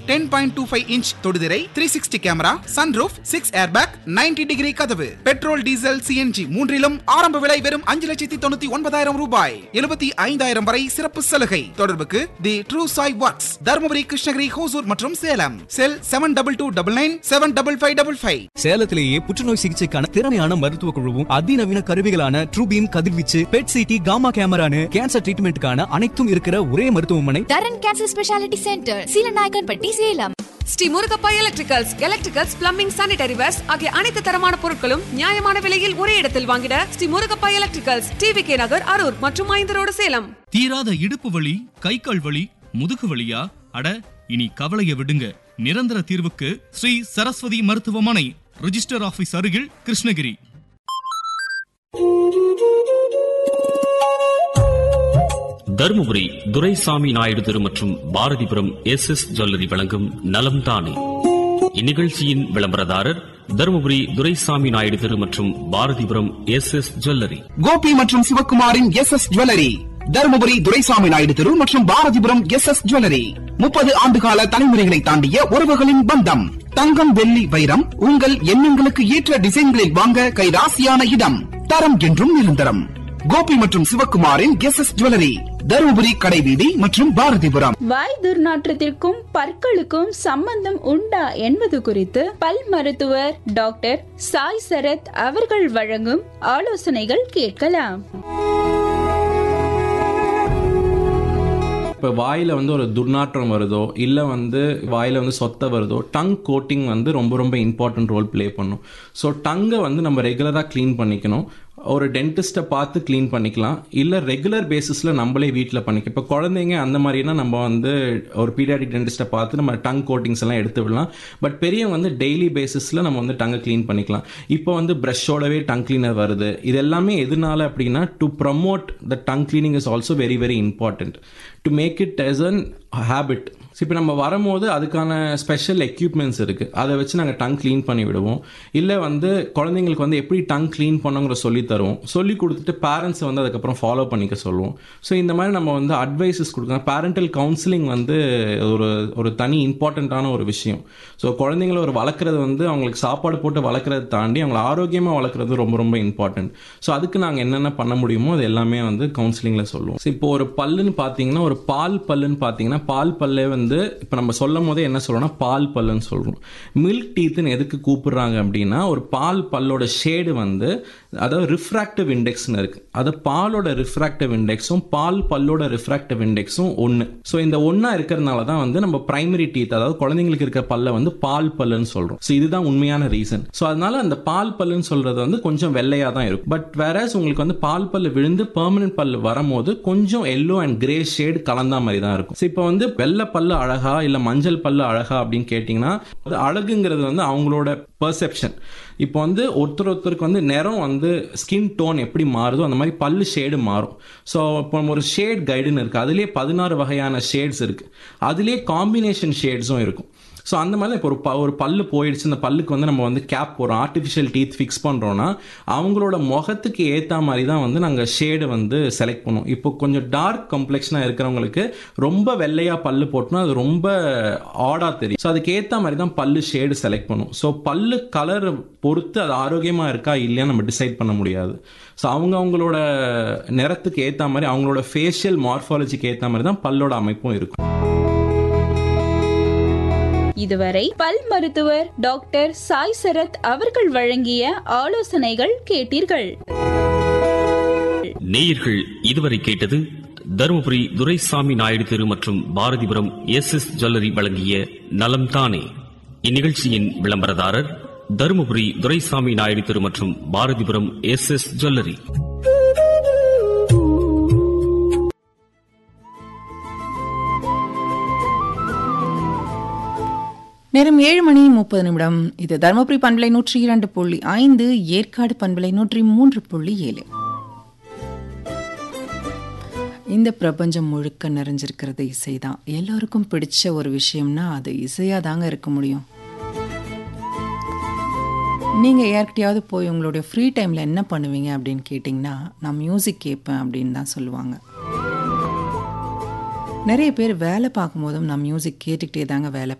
ten point two five inch தொடுதிரை three sixty camera sunroof six airbag 90 degree கதவு petrol diesel CNG மூன்றிலும் ஆரம்ப விலை வெறும் அஞ்சு லட்சத்தி தொண்ணூத்தி ஒன்பதாயிரம் ரூபாய் எழுபத்தி ஐந்தாயிரம் வரை சிறப்பு சலுகை தொடர்புக்கு the true Sai works Dharmapuri Krishnagiri Hosur மற்றும் Salem cell seven double two double nine seven double five double five சேலத்திலேயே புற்றுநோய் சிகிச்சைக்கான திறமையான மருத்துவ குழுவும் அதிநவீன கருவிகளான ட்ரூபீம் கதிர்வீச்சு பெட் சிடி காமா கேமரானு கேன்சர் ட்ரீட்மெண்ட்டுக்கான அனைத்தும் இருக்கிற ஒரே மருத்துவமனை Dharan cancer speciality centre Seelanaickenpatti Salem Shri Murugappa electricals electricals plumbing sanitary wares ஆகிய அனைத்து தரமான பொருட்களும் நியாயமான விலையில் ஒரே இடத்தில் வாங்கிட Shri Murugappa electricals TV K Nagar Harur மற்றும் ஐந்து ரோடு சேலம் தீராத இடுப்பு வலி கை கால் வலி முதுகு வலியா அட இனி கவலைய விடுங்க நிரந்தர தீர்வுக்கு ஸ்ரீ சரஸ்வதி மருத்துவமனை ரிஜிஸ்டர் ஆபீஸ் அருகில் கிருஷ்ணகிரி தருமபுரி துரைசாமி நாயுடு தெரு மற்றும் பாரதிபுரம் எஸ் எஸ் ஜுவல்லரி வழங்கும் நலம் தானே இந்நிகழ்ச்சியின் விளம்பரதாரர் தருமபுரி துரைசாமி நாயுடு தெரு மற்றும் Bharathipuram S S jewellery Gopi மற்றும் சிவகுமாரின் S S jewellery Dharmapuri Duraisamy Naidu தெரு மற்றும் பாரதிபுரம் எஸ் எஸ் ஜுவல்லரி முப்பது ஆண்டுகால தலைமுறைகளை தாண்டிய உறவுகளின் பந்தம் தங்கம் வெள்ளி வைரம் உங்கள் எண்ணங்களுக்கு ஏற்ற டிசைன்களில் வாங்க கைராசியான இடம் தரம் என்றும் நிரந்தரம் கோபி மற்றும் சிவகுமாரின் எஸ் எஸ் ஜுவல்லரி தருமபுரி கடைவீதி மற்றும் பாரதிபுரம் வாய் துர்நாற்றத்திற்கும் பற்களுக்கும் சம்பந்தம் உண்டா என்பது குறித்து பல் மருத்துவர் டாக்டர் சாய் சரத் அவர்கள் வழங்கும் ஆலோசனைகள் கேட்கலாம் இப்போ வாயில் வந்து ஒரு துர்நாற்றம் வருதோ இல்லை வந்து வாயில் வந்து சொத்தை வருதோ டங் கோட்டிங் வந்து ரொம்ப ரொம்ப இம்பார்ட்டன்ட் ரோல் ப்ளே பண்ணும் ஸோ டங்கை வந்து நம்ம ரெகுலராக க்ளீன் பண்ணிக்கணும் ஒரு டென்டிஸ்ட்டை பார்த்து க்ளீன் பண்ணிக்கலாம் இல்லை ரெகுலர் பேசிஸில் நம்மளே வீட்டில் பண்ணிக்கலாம் இப்போ குழந்தைங்க அந்த மாதிரினா நம்ம வந்து ஒரு பீடியாடிக் டென்டிஸ்ட்டை பார்த்து நம்ம டங் கோட்டிங்ஸ் எல்லாம் எடுத்து விடலாம் பட் பெரியவங்க வந்து டெய்லி பேசிஸில் நம்ம வந்து டங்கை க்ளீன் பண்ணிக்கலாம் இப்போ வந்து ப்ரஷோடவே டங் கிளீனர் வருது இது எல்லாமே எதனால அப்படின்னா to promote the tongue cleaning is also very very important to make it as an habit இப்போ நம்ம வரும்போது அதுக்கான ஸ்பெஷல் எக்யூப்மெண்ட்ஸ் இருக்குது அதை வச்சு நாங்கள் டங் க்ளீன் பண்ணி விடுவோம் இல்லை வந்து குழந்தைங்களுக்கு வந்து எப்படி டங் க்ளீன் பண்ணுங்கிற சொல்லி தருவோம் சொல்லி கொடுத்துட்டு பேரண்ட்ஸை வந்து அதுக்கப்புறம் ஃபாலோ பண்ணிக்க சொல்லுவோம் ஸோ இந்த மாதிரி நம்ம வந்து அட்வைசஸ் கொடுக்கணும் பேரண்டல் கவுன்சிலிங் வந்து ஒரு ஒரு தனி இம்பார்ட்டண்ட்டான ஒரு விஷயம் ஸோ குழந்தைங்களை ஒரு வளர்க்குறது வந்து அவங்களுக்கு சாப்பாடு போட்டு வளர்க்குறத தாண்டி அவங்களை ஆரோக்கியமாக வளர்க்குறது ரொம்ப ரொம்ப இம்பார்ட்டன்ட் ஸோ அதுக்கு நாங்கள் என்னென்ன பண்ண முடியுமோ அது எல்லாமே வந்து கவுன்சிலிங்கில் சொல்லுவோம் ஸோ இப்போ ஒரு பல்லுன்னு பார்த்தீங்கன்னா ஒரு பால் பல்லுன்னு பார்த்தீங்கன்னா பால் பல்லே வந்து இப்போ நம்ம சொல்லும் போதே என்ன சொல்றோம்னா பால் பல்லுன்னு சொல்றோம் மில்க் டீத்துன்னு எதுக்கு கூப்பிடுறாங்க அப்படின்னா ஒரு பால் பல்லோட ஷேடு வந்து அதாவது ரிஃப்ராக்டிவ் இண்டெக்ஸ்னு இருக்கு அது பாலோட ரிஃப்ராக்டிவ் இண்டெக்ஸும் பால் பல்லோட ரிஃப்ராக்டிவ் இண்டெக்ஸும் ஒன்று ஸோ இந்த ஒன்றா இருக்கிறதுனால தான் வந்து நம்ம பிரைமரி டீத் அதாவது குழந்தைங்களுக்கு இருக்கிற பல்ல வந்து பால் பல்லுன்னு சொல்றோம் ஸோ இதுதான் உண்மையான ரீசன் ஸோ அதனால அந்த பால் பல்லுன்னு சொல்றது வந்து கொஞ்சம் வெள்ளையா தான் இருக்கும் பட் வேற உங்களுக்கு வந்து பால் பல்லு விழுந்து பெர்மனன்ட் பல்லு வரும்போது கொஞ்சம் எல்லோ அண்ட் கிரே ஷேடு கலந்தா மாதிரி தான் இருக்கும் ஸோ இப்போ வந்து வெள்ளை பல்லு அழகா இல்ல மஞ்சள் பல்லு அழகா அப்படின்னு கேட்டிங்கன்னா அது அழகுங்கிறது வந்து அவங்களோட பெர்செப்ஷன் இப்போ வந்து ஒருத்தர் ஒருத்தருக்கு வந்து நிறம் வந்து ஸ்கின் டோன் எப்படி மாறுதோ அந்த மாதிரி பல்லு ஷேடு மாறும் ஸோ இப்போ ஒரு ஷேட் கைடுன்னு இருக்கு அதுலேயே பதினாறு வகையான ஷேட்ஸ் இருக்கு அதுலேயே காம்பினேஷன் ஷேட்ஸும் இருக்கும் ஸோ அந்த மாதிரி இப்போ ஒரு ப ஒரு பல்லு போயிடுச்சு அந்த பல்லுக்கு வந்து நம்ம வந்து கேப் ஒரு ஆர்டிஃபிஷியல் டீத் ஃபிக்ஸ் பண்ணுறோன்னா அவங்களோட முகத்துக்கு ஏற்ற மாதிரி தான் வந்து நாங்கள் ஷேடு வந்து செலக்ட் பண்ணுவோம் இப்போ கொஞ்சம் டார்க் கம்ப்ளெக்ஷனாக இருக்கிறவங்களுக்கு ரொம்ப வெள்ளையாக பல்லு போட்டோம்னா அது ரொம்ப ஆடாக தெரியும் ஸோ அதுக்கு ஏற்ற மாதிரி தான் பல்லு ஷேடு செலக்ட் பண்ணும் ஸோ பல்லு கலர் பொறுத்து அது ஆரோக்கியமாக இருக்கா இல்லையா நம்ம டிசைட் பண்ண முடியாது ஸோ அவங்க அவங்களோட நிறத்துக்கு ஏற்ற மாதிரி அவங்களோட ஃபேஷியல் மார்ஃபாலஜிக்கு ஏற்ற மாதிரி தான் பல்லோட அமைப்பும் இருக்கும் இதுவரை பல் மருத்துவர் டாக்டர் சாய் சரத் அவர்கள் வழங்கிய ஆலோசனைகள் கேட்டீர்கள் நேயர்கள் இதுவரை கேட்டது தருமபுரி துரைசாமி நாயுடு தெரு மற்றும் பாரதிபுரம் எஸ் எஸ் ஜுவல்லரி வழங்கிய நலம் தானே இந்நிகழ்ச்சியின் விளம்பரதாரர் தருமபுரி துரைசாமி நாயுடு தெரு மற்றும் பாரதிபுரம் எஸ் எஸ் ஜுவல்லரி நேரம் ஏழு மணி முப்பது நிமிடம் இது தருமபுரி பண்பலை நூற்றி இரண்டு புள்ளி ஐந்து ஏற்காடு பண்பலை நூற்றி மூன்று புள்ளி ஏழு இந்த பிரபஞ்சம் முழுக்க நிறைஞ்சிருக்கிறது இசை தான் எல்லோருக்கும் பிடிச்ச ஒரு விஷயம்னா அது இசையாக தாங்க இருக்க முடியும் நீங்கள் யார்கிட்டயாவது போய் உங்களுடைய ஃப்ரீ டைமில் என்ன பண்ணுவீங்க அப்படின்னு கேட்டிங்கன்னா நான் மியூசிக் கேட்பேன் அப்படின்னு தான் சொல்லுவாங்க நிறைய பேர் வேலை பார்க்கும்போதும் நான் மியூசிக் கேட்டுக்கிட்டே தாங்க வேலை